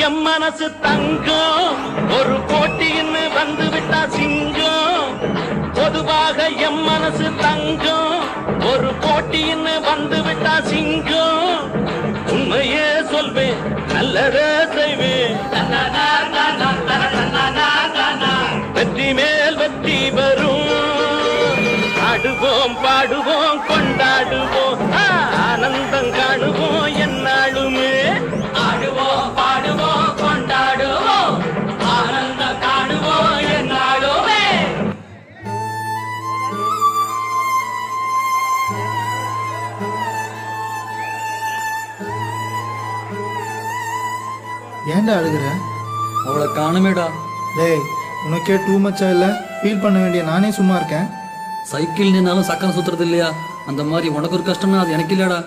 M மனசு தங்கம் ஒரு போட்டின்னு வந்து விட்டா சிங்கம் பொதுவாக எம் மனசு தங்கம் ஒரு போட்டின்னு வந்து விட்டா சிங்கம் உண்மையே சொல்வேன் நல்லதே செய்வேன் வெற்றி மேல் வெற்றி வரும் ஆடுவோம் பாடுவோம் கொண்டாடுவோம் ஆ, ஆனந்தம் காணுவோம் என்னாலுமே ஆடுவோம் பாடுவோம் கொண்டாடுவோம் ஆனந்தம் காணுவோம் என்னாலுமே ஏன்டா அழுகுற அவளை காணுமேடா டேய் உனக்கே டூ மச்சா இல்லை ஃபீல் பண்ண வேண்டிய நானே சும்மா இருக்கேன் சைக்கிள் நின்னாலும் சக்கரம் சுத்துறது இல்லையா அந்த மாதிரி உனக்கு ஒரு கஷ்டம்னா அது எனக்கு இல்லையாடா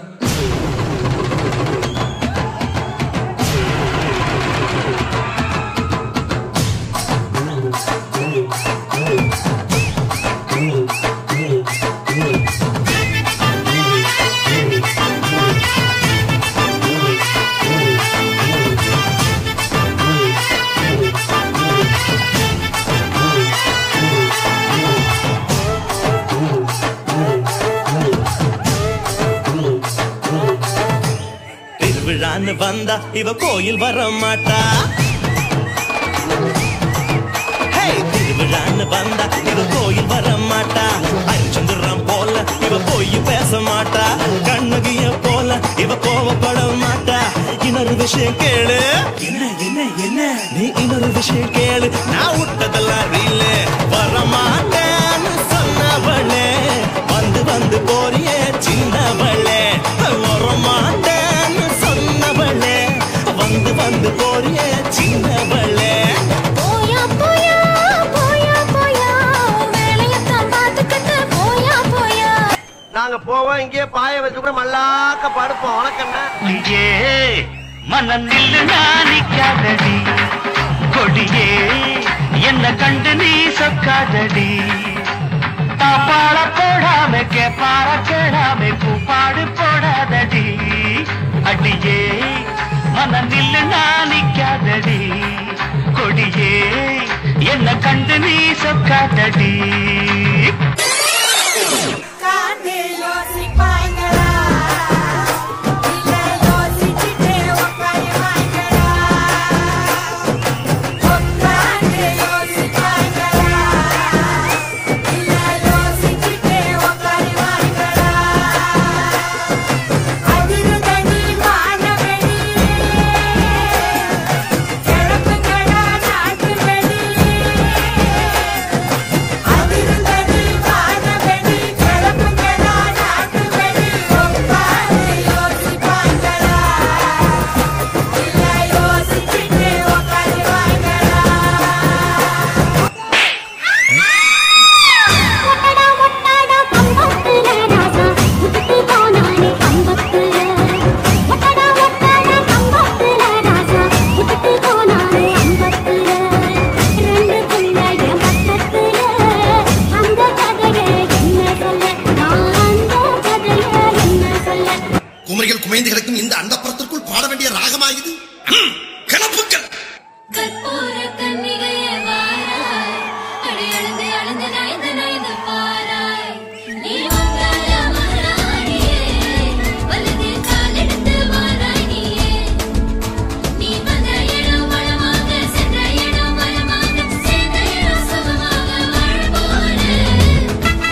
திருவிழான்னு வந்தா இவ கோயில் வர மாட்டா ஹே, திருவிழான்னு வந்தா இவ கோயில் வர மாட்டா அரிச்சந்திரம் போல இவ போய் பேச மாட்டா கண்ணகிய போல இவ கோவப்பட மாட்டா இன்னொரு விஷயம் கேளு என்ன என்ன என்ன நீ இன்னொரு விஷயம் கேளு நான் விட்டதெல்லாம் ரீலு வர மாட்டேன்னு சொன்னவளே வந்து வந்து போறியே சின்னவளே வர மாட்டேன்னு சொன்னவளே வந்து வந்து போறியே சின்னவளே போயா போயா போயா போயா வேலையத்தான் பார்த்துக்கிட்டு போயா போயா நாங்க போவோம் இங்கே பாய வச்சு கூட மல்லாக்க படுப்போம் வணக்கண்ணா இங்கே மனநில்லு நாணிக்காதடி கொடியே என்ன கண்டு நீ சொக்காதடி தாப்பாள போடாம கேப்பார கேடாம கூப்பாடு போடாதடி அடியே மனநில்லு நாணிக்காதடி கொடியே என்ன கண்டு நீ சொக்காதடி காண்டே யோசிப்பாங்களா இல்ல யோசிச்சுட்டே உட்காருவாங்களா உட்காண்டே யோசிப்பாங்களா இல்ல யோசிச்சுட்டே உட்காருவாங்களா அதிருதடி வானவெளி கிளப்புங்களா நாட்டு வெளி அதிருந்தடி வானவெளி கிளப்புங்களா நாட்டு வெளி உட்கார்ந்து யோசிப்பாங்களா இல்ல யோசிச்சுட்டு உட்காருவாங்களா ஒட்டடா ஒட்டடா கம்பத்துல ராஜா முத்துக்கு போனானே கம்பத்துல ஒட்டடா ஒட்டடா கம்பத்துல ராஜா முத்துக்கு போனானே கம்பத்துல ரெண்டு பிள்ளைய பக்கத்துல அந்த கதைய என்ன சொல்ல நான் அந்த கதைய என்ன சொல்ல குமரிகள் குமைந்து கிடக்கும் இந்த அண்டப்புறத்திற்குள் பாட வேண்டிய ராகமா இது ம், கிளப்புக்கள் கற்பூர கன்னிகையே வாராய் அடி அழுந்து அழுந்து நயந்து நயந்து பாராய் நீ வந்தால மகாராணியே வலது காலெடுத்து வாராய் நீயே நீ வந்த இடம் வளமாக சென்ற இடம் வளமாக சேர்ந்த இடம் சுகமாக வாழ போறேன்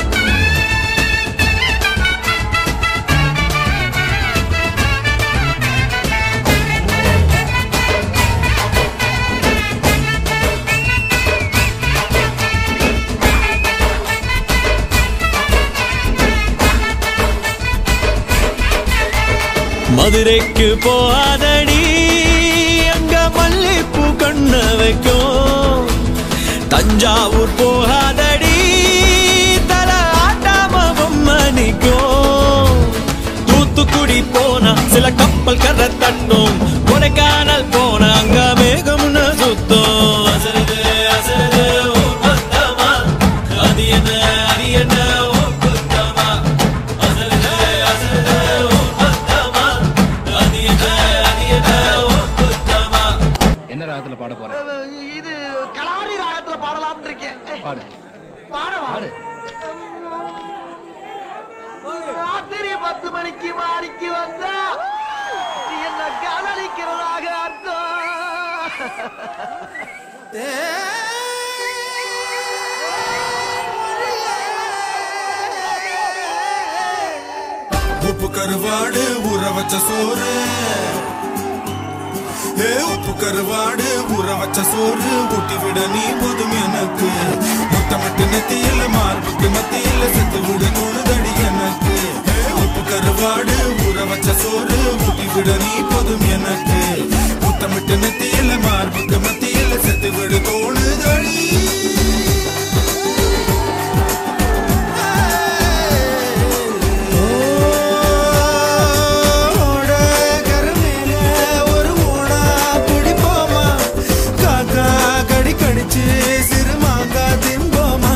மதுரைக்கு போகாதடி அங்க மல்லிப்பூ கண்ண வைக்கும் தஞ்சாவூர் போகாதடி தல ஆட்டாம பொம்மணிக்கும் தூத்துக்குடி போனா சில கப்பல் கரை தட்டும் கொடைக்கானல் போனா அங்க மேகம்னு சுத்தம் அசருது அசருது ஊர் மொத்தமா. அது என்ன அது என்ன ஊர் குத்தமா அசருது அசருது ஊர் மொத்தமா. அது என்ன அது என்ன ஊர் குத்தமா பாடு ராத்திரி பத்து மணிக்கு மாறிக்கு வந்தா நீ என்ன காதலிக்கிறதாக அர்த்தம் உப்பு கருவாடு ஊற வச்ச சோறு ஏ உப்பு கருவாடு ஊற வச்ச சோறு ஊட்டி விட நீ போதும் எனக்கு முத்தமிட்டு நெத்தியில மார்புக்கு மத்தியில செத்து விட தோணுதடி எனக்கு ஏ உப்பு கருவாடு ஊற வச்ச சோறு ஊட்டி விட நீ போதும் எனக்கு முத்தமிட்டு நெத்தியில மார்புக்கு மத்தியில செத்து விட தோணுதடி ஓட கருமேல ஒரு ஓடா பிடிப்போமா காக்கா கடி கடிச்சு சிறுமாங்கா திம்போமா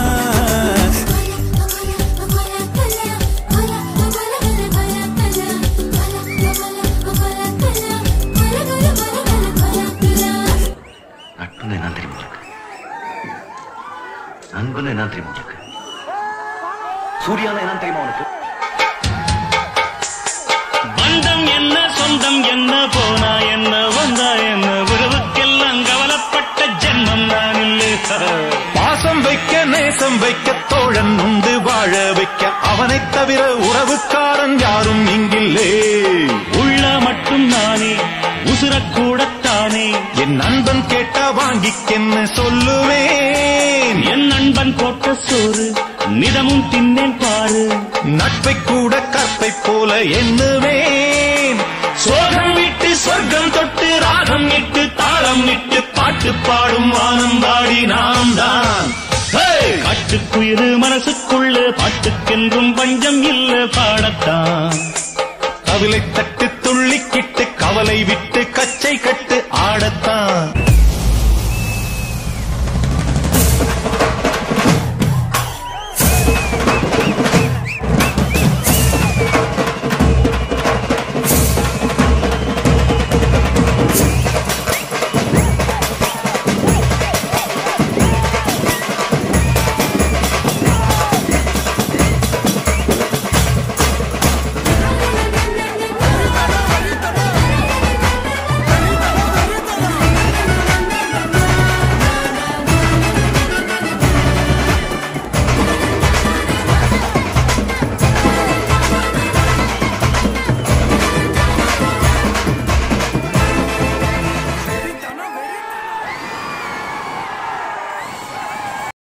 நட்புன்னு என்ன தெரியுமா உனக்கு அன்புன்னு என்ன தெரியுமா உனக்கு சூர்யால என்ன தெரியுமா உனக்கு பந்தம் என்ன சொந்தம் என்ன போனா என்ன வந்தா என்ன உறவுக்கெல்லாம் கவலைப்பட்ட ஜென்மம் நான் இல்லை பாசம் வைக்க நேசம் வைக்க தோழன் உண்டு வாழ வைக்க அவனைத் தவிர உறவுக்காரன் யாரும் இங்கில்லே உள்ள மட்டும் நானே உசுரக்கூடத்தானே என் நண்பன் கேட்டா வாங்கிக்கென்னு சொல்லுவேன் என் நண்பன் போட்ட சோறு நிதமும் தின்னேன் பாரு நட்பை கூட கற்பை போல எண்ணுவேன் சோகம் விட்டு சொர்க்கம் தொட்டு ராகம் இட்டு தாளம் இட்டு பாட்டு பாடும் வானம் பாடி நாம் தான் காட்டுக்குயிரு மனசுக்குள்ள பாட்டுக்கென்றும் பஞ்சம் இல்ல பாடத்தான் கவிலை தட்டி